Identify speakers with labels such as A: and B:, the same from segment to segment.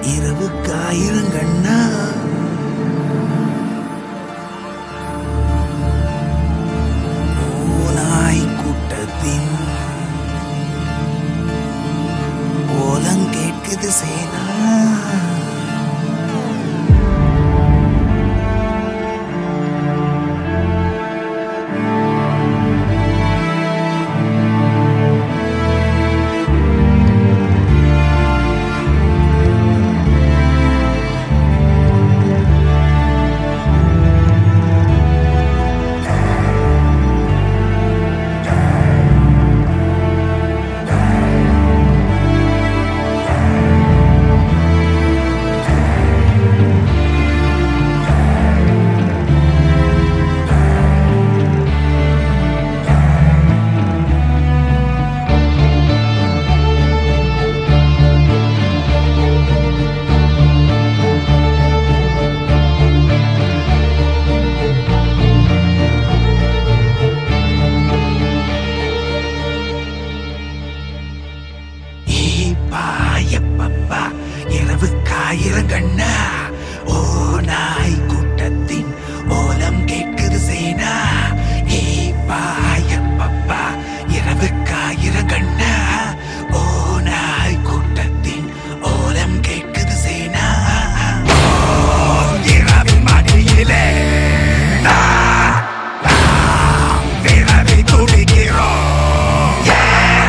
A: இரவுக்கு ஆயிரம் கண்ணா ஓநாய் கூட்டத்தின் ஓலம் கேட்குது சேனா ஏப்பாயப்பப்பா இரவுக்கு ஆயிரம் கண்ணா ஓ நாய் கூட்டத்தின் ஓலம் கேட்குது சேனா ஏப்பாயப்பப்பா இரவுக்கு ஆயிரம் கண்ணா ஓ நாய் கூட்டத்தின் ஓலம் கேட்குது சேனா ஓ, இரவின் மடியிலே நான், நாம் விரவி துடிக்கிறோம் ஏன்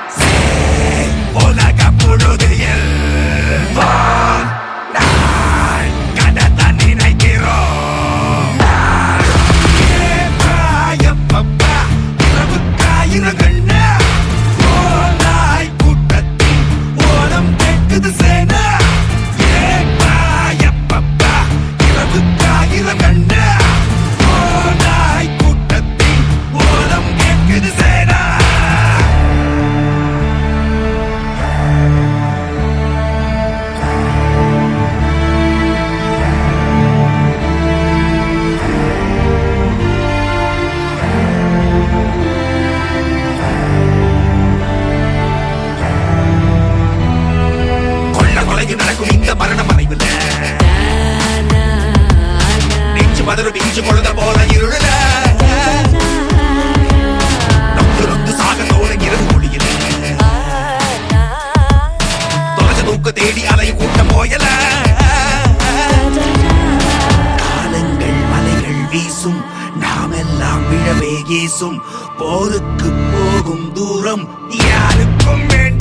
A: உலக முழுதில் வான் நான் கடத்த நினைக்கிறோம் ஏப்பாயப்பப்பா, இரவுக்காயிரம் கண்ணா, ஓநாய் கூட்டத்தின் ஓலம் கேட்குது சேனா. ஏப்பாயப்பப்பா, இரவுக்காயிரம் கண்ணா, ஓநாய் கூட்டத்தின் ஓலம் கேட்குது சேனா கொள்ள கொலையும் நடக்கும் இந்த மரண மறைவுல நெஞ்சு மதரும் இஞ்சு கொழுத போல இருள நொந்து நொந்து சாக தோணும் இரவு மொழியில தொலைச்ச தூக்க தேடி அலையும் கூட்டம் போயல காலங்கள் மலைகள் வீசும் நாமெல்லாம் விழவே ஏசும் போருக்கு போகும் தூரம் யாருக்கும் வேண்டாம்